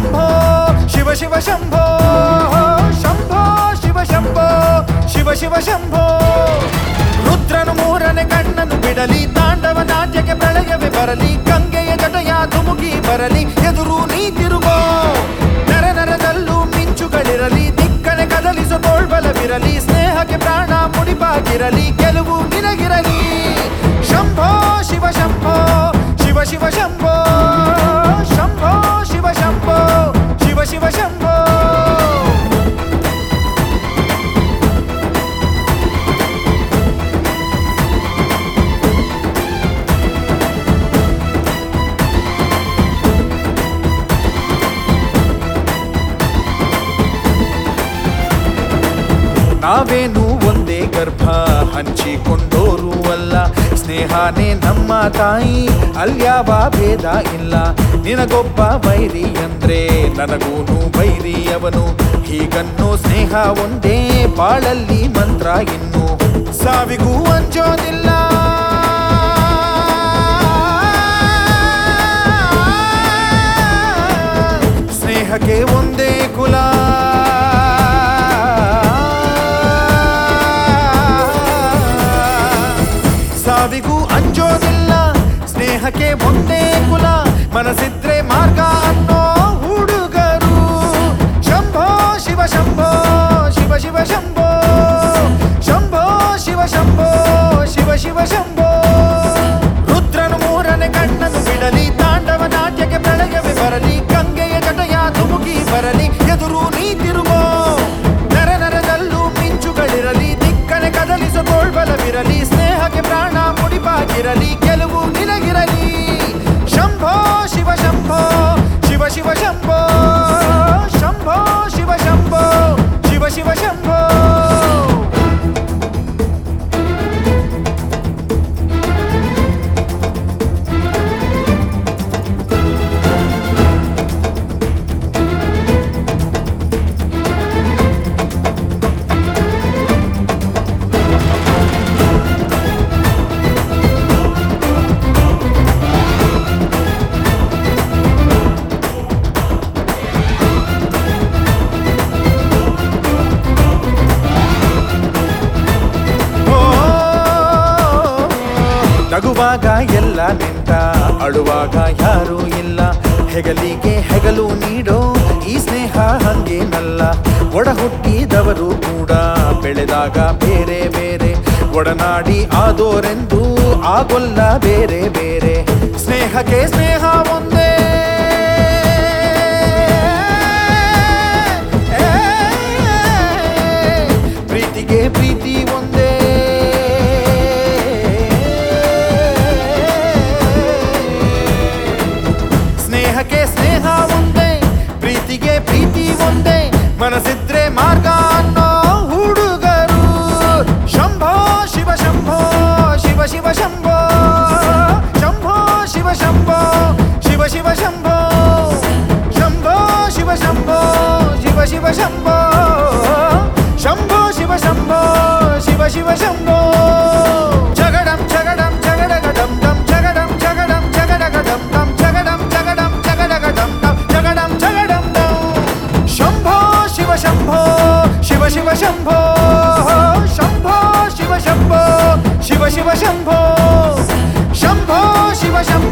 ಶಂಭೋ ಶಿವ ಶಿವ ಶಂಭೋ ಶಂಭೋ ಶಿವ ಶಂಭೋ ಶಿವ ಶಿವ ಶಂಭೋ ರುದ್ರನು ಮೂರನೇ ಕಣ್ಣನ್ನು ಬಿಡಲಿ ತಾಂಡವ ನಾಟ್ಯಕ್ಕೆ ಪ್ರಳಯವೇ ಬರಲಿ ಗಂಗೆಯ ಜಟಯ ಧುಮುಕಿ ಬರಲಿ ಎದುರು ನೀ ತಿರುಗೋ ನರ ನರದಲ್ಲೂ ಮಿಂಚುಗಳಿರಲಿ ದಿಕ್ಕನೆ ಕದಲಿಸೋ ತೋಳ್ಬಲವಿರಲಿ ಸ್ನೇಹಕ್ಕೆ ಪ್ರಾಣ ಮುಡಿಪಾಗಿರಲಿ ಗೆಲುವು ನಿನಗಿರಲಿ ಶಂಭೋ ಶಿವ ಶಂಭೋ ಶಿವ ಶಿವ ಶಂಭೋ ಶಂಭೋ ಶಿವ ಶಂಭೋ ಶಿವ ಶಿವ ಶಂಭೋ ನಾವೇನು ಒಂದೇ ಗರ್ಭ ಹಂಚಿಕೊಂಡೋರು ಅಲ್ಲ ಸ್ನೇಹನೇ ನಮ್ಮ ತಾಯಿ ಅಲ್ಯಾವ ಭೇದ ಇಲ್ಲ ನಿನಗೊಬ್ಬ ಬೈರಿ ಅಂದ್ರೆ ನನಗೂನು ಬೈರಿ ಅವನು ಹೀಗನ್ನೋ ಸ್ನೇಹ ಒಂದೇ ಬಾಳಲ್ಲಿ ಮಂತ್ರ ಇನ್ನು ಸಾವಿಗೂ ಅಂಜೋದಿಲ್ಲ ಸ್ನೇಹಕ್ಕೆ ಒಂದೇ ಕುಲ ಸಾವಿಗೂ ಅಂಜೋದಿಲ್ಲ ಸ್ನೇಹಕ್ಕೆ ಒಂದೇ ಕುಲ ಮನಸ್ಸಿದ್ರೆ ಮಾರ್ಗ ಅನ್ನೋ ಹುಡುಗರು ಶಂಭೋ ಶಿವ ಶಂಭೋ ಶಿವ ಶಿವ ಶಂಭೋ ಶಂಭೋ ಶಿವ ಶಂಭೋ ಶಿವ ಶಿವ ಶಂಭೋ ರುದ್ರನು ಮೂರನೇ ಕಣ್ಣನ್ನು ಬಿಡಲಿ ತಾಂಡವ ನಾಟ್ಯಕ್ಕೆ ಪ್ರಳಯವೇ ಬರಲಿ ಗಂಗೆಯ ಜಟಯ ಧುಮುಕಿ ಬರಲಿ ಎದುರು ನೀ ತಿರುಗೋ ನರ ನರದಲ್ಲೂ ಮಿಂಚುಗಳಿರಲಿ ದಿಕ್ಕನೆ ಕದಲಿಸೋ ತೋಳ್ಬಲವಿರಲಿ ಸ್ನೇಹಕ್ಕೆ ಪ್ರಾಣ ಮುಡಿಪಾಗಿರಲಿ ಗೆಲುವು ನಿನಗಿರಲಿ ಶಂಭೋ ಶಿವ ಶಂಭೋ ಶಿವ ಶಿವ ಶಂಭೋ ಶಂಭೋ ಶಿವ ಶಂಭೋ ಶಿವ ಶಿವ ಶಂಭೋ ಓ, ನಗುವಾಗ ಎಲ್ಲ ನಿಂತ ಅಳುವಾಗ ಯಾರೂ ಇಲ್ಲ ಹೆಗಲಿಗೆ ಹೆಗಲು ನೀಡೋ ಈ ಸ್ನೇಹ ಹಂಗೇನಲ್ಲ ಒಡ ಹುಟ್ಟಿದವರು ಕೂಡ ಬೆಳೆದಾಗ ಬೇರೆ ಬೇರೆ ಒಡನಾಡಿ ಆದೋರೆಂದು ಆಗೊಲ್ಲ ಬೇರೆ ಬೇರೆ ಸ್ನೇಹಕ್ಕೆ ಸ್ನೇಹ ಒಂದೇ ಪ್ರೀತಿಗೆ ಪ್ರೀತಿ ಒಂದೇ ಸ್ನೇಹಕ್ಕೆ ಸ್ನೇಹ ಒಂದೇ ಪ್ರೀತಿಗೆ ಪ್ರೀತಿ ಒಂದೇ ಮನಸ್ಸಿದ್ರೆ ಮಾರ್ಗ ಅನ್ನೋ ಹುಡುಗರು ಶಂಭೋ ಶಿವ ಶಂಭೋ ಶಿವ ಶಿವ ಶಂಭೋ ಶಂಭೋ ಶಿವ ಶಂಭೋ ಶಿವ ಶಿವ ಶಂಭೋ ಶಂಭೋ ಶಿವ ಶಂಭೋ ಶಿವ ಶಿವ ಶಂಭೋ ಶಂಭೋ ಶಿವ ಶಂಭೋ ಶಿವ ಶಿವ ಶಂಭೋ ಜಗಡಂ ಜಗಡಂ ಜಗಡಗಡಂ ದಂ ಜಗಡಂ ಜಗಡಂ ಜಗಡಗಡಂ ದಂ ಜಗಡಂ ಜಗಡಂ ಜಗಡಗಡಂ ದಂ ಜಗಡಂ ಜಗಡಂ ದಂ ಶಂಭೋ ಶಿವ ಶಂಭೋ ಶಿವ ಶಿವ ಶಂಭೋ ಶಂಭೋ ಶಿವ ಶಂಭೋ ಶಿವ ಶಿವ ಶಂಭೋ ಶಂಭೋ ಶಿವ ಶಂಭೋ